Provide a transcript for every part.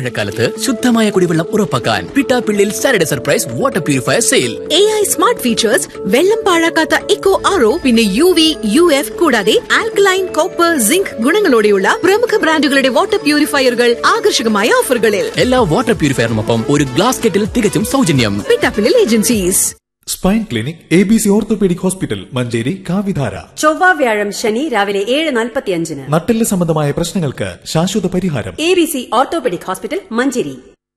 മഴക്കാലത്ത് ശുദ്ധമായ കുടിവെള്ളം ഉറപ്പാക്കാൻ Pittappillil Saturday surprise water purifier sale A I smart features വെള്ളം പാഴാക്കാത്ത ഇക്കോ ആറോ പിന്നെ യു വി യു എഫ് കൂടാതെ ആൽക്കലൈൻ കോപ്പർ സിങ്ക് ഗുണങ്ങളോടെയുള്ള പ്രമുഖ ബ്രാൻഡുകളുടെ വാട്ടർ പ്യൂരിഫയറുകൾ ആകർഷകമായ ഓഫറുകളിൽ എല്ലാ വാട്ടർ പ്യൂരിഫയറിനൊപ്പം ഒരു ഗ്ലാസ് കെറ്റിൽ തികച്ചും സൗജന്യം Pittappillil agencies spine clinic A B C orthopaedic hospital Manjeri കാവിധാര ചൊവ്വ വ്യാഴം ശനി രാവിലെ ഏഴ് നാൽപ്പത്തിയഞ്ചിന് നട്ടെല്ല് സംബന്ധമായ പ്രശ്നങ്ങൾക്ക് ശാശ്വത പരിഹാരം A B C orthopaedic hospital Manjeri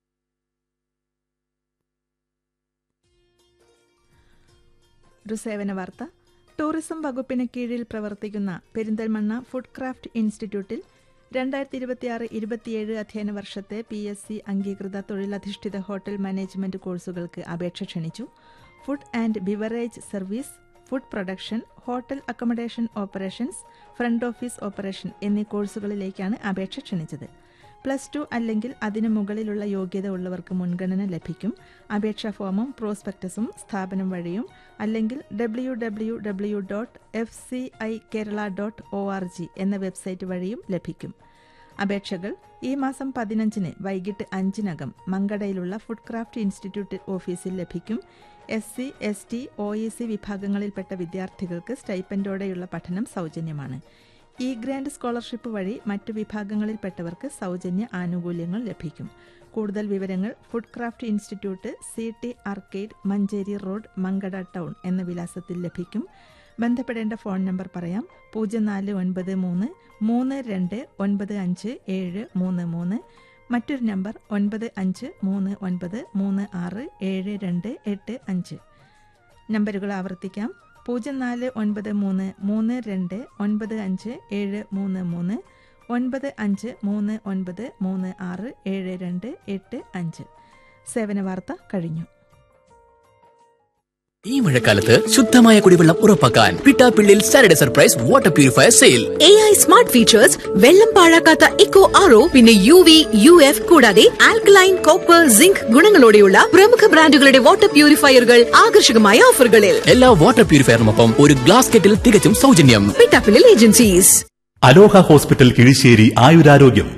ഒരു സേവന വാർത്ത ടൂറിസം വകുപ്പിന് കീഴിൽ പ്രവർത്തിക്കുന്ന പെരിന്തൽമണ്ണ ഫുഡ് ക്രാഫ്റ്റ് ഇൻസ്റ്റിറ്റ്യൂട്ടിൽ രണ്ടായിരത്തി ഇരുപത്തിയാറ് ഇരുപത്തിയേഴ് അധ്യയന വർഷത്തെ പി എസ് സി അംഗീകൃത തൊഴിലധിഷ്ഠിത ഹോട്ടൽ മാനേജ്മെന്റ് കോഴ്സുകൾക്ക് അപേക്ഷ ക്ഷണിച്ചു food and beverage service food production hotel accommodation operations front office operation എന്നീ കോഴ്സുകളിലേക്കാണ് അപേക്ഷ ക്ഷണിച്ചത് പ്ലസ് ടു അല്ലെങ്കിൽ അതിനു മുകളിലുള്ള യോഗ്യത ഉള്ളവർക്ക് മുൻഗണന ലഭിക്കും അപേക്ഷാ ഫോമും പ്രോസ്പെക്ടസും സ്ഥാപനം വഴിയും അല്ലെങ്കിൽ W W W dot F C I Kerala dot O R G എന്ന വെബ്സൈറ്റ് വഴിയും ലഭിക്കും അപേക്ഷകൾ ഈ മാസം പതിനഞ്ചിന് വൈകിട്ട് അഞ്ചിനകം മങ്കടയിലുള്ള ഫുഡ് ക്രാഫ്റ്റ് ഇൻസ്റ്റിറ്റ്യൂട്ട് ഓഫീസിൽ ലഭിക്കും S C S T O E C വിഭാഗങ്ങളിൽപ്പെട്ട വിദ്യാർത്ഥികൾക്ക് സ്റ്റൈപ്പൻഡോടെയുള്ള പഠനം സൗജന്യമാണ് ഇ ഗ്രാൻഡ് സ്കോളർഷിപ്പ് വഴി മറ്റു വിഭാഗങ്ങളിൽപ്പെട്ടവർക്ക് സൗജന്യ ആനുകൂല്യങ്ങൾ ലഭിക്കും കൂടുതൽ വിവരങ്ങൾ food craft institute C T arcade Manjeri road Mankada town എന്ന വിലാസത്തിൽ ലഭിക്കും ബന്ധപ്പെടേണ്ട ഫോൺ നമ്പർ പറയാം പൂജ്യം നാല് ഒൻപത് മൂന്ന് മൂന്ന് രണ്ട് ഒൻപത് അഞ്ച് ഏഴ് മൂന്ന് മൂന്ന് മറ്റൊരു നമ്പർ ഒൻപത് അഞ്ച് മൂന്ന് ഒൻപത് മൂന്ന് ആറ് ഏഴ് രണ്ട് എട്ട് അഞ്ച് നമ്പറുകൾ ആവർത്തിക്കാം പൂജ്യം നാല് ഒൻപത് മൂന്ന് മൂന്ന് രണ്ട് ഒൻപത് അഞ്ച് ഏഴ് മൂന്ന് മൂന്ന് ഒൻപത് അഞ്ച് മൂന്ന് ഒൻപത് മൂന്ന് ആറ് ഏഴ് രണ്ട് എട്ട് അഞ്ച് സേവന വാർത്ത കഴിഞ്ഞു ഈ മഴക്കാലത്ത് ശുദ്ധമായ കുടിവെള്ളം ഉറപ്പാക്കാൻ Pittappillil Saturday surprise water purifier sale A I smart features വെള്ളം പാഴാക്കാത്ത ഇക്കോ ആറോ പിന്നെ യു വി യു എഫ് കൂടാതെ ആൽക്കലൈൻ കോപ്പർ സിങ്ക് ഗുണങ്ങളോടെയുള്ള പ്രമുഖ ബ്രാൻഡുകളുടെ വാട്ടർ പ്യൂരിഫയറുകൾ ആകർഷകമായ ഓഫറുകളിൽ എല്ലാ വാട്ടർ പ്യൂരിഫയറിനൊപ്പം ഒരു ഗ്ലാസ് കെറ്റിൽ തികച്ചും സൗജന്യം Pittappillil agencies Aloha hospital Kizhisseri ആയുരാരോഗ്യം